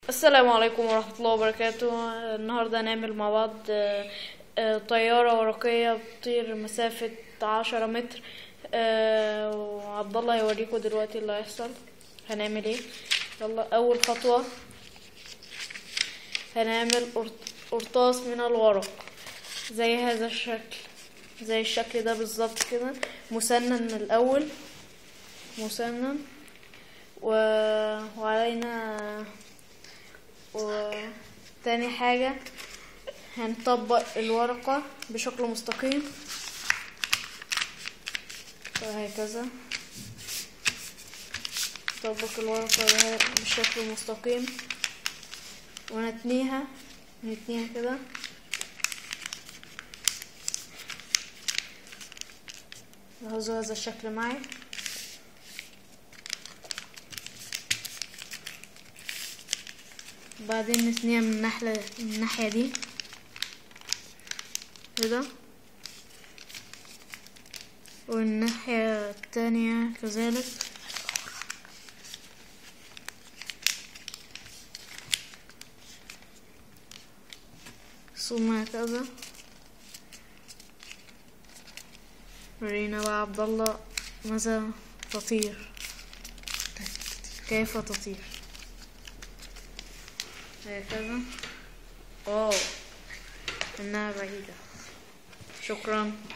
السلام عليكم ورحمة الله وبركاته النهاردة هنعمل مع بعض آه، آه، طيارة ورقية بتطير مسافة عشرة متر آه، وعبد الله هيوريكم دلوقتي اللي هيحصل هنعمل ايه يلا أول خطوة هنعمل قرط- قرطاس من الورق زي هذا الشكل زي الشكل ده بالظبط كده مسنن من الأول مسنن و... وعلينا وتاني حاجة هنطبق الورقة بشكل مستقيم وهكذا نطبق الورقة ده بشكل مستقيم ونتنيها نتنيها كده لاحظوا هذا الشكل معي وبعدين نثنيها من الناحية من الناحية دي كده والناحية التانية كذلك ثم هكذا ورينا بقى عبد الله ماذا تطير كيف تطير هكذا واو انها بعيدة شكرا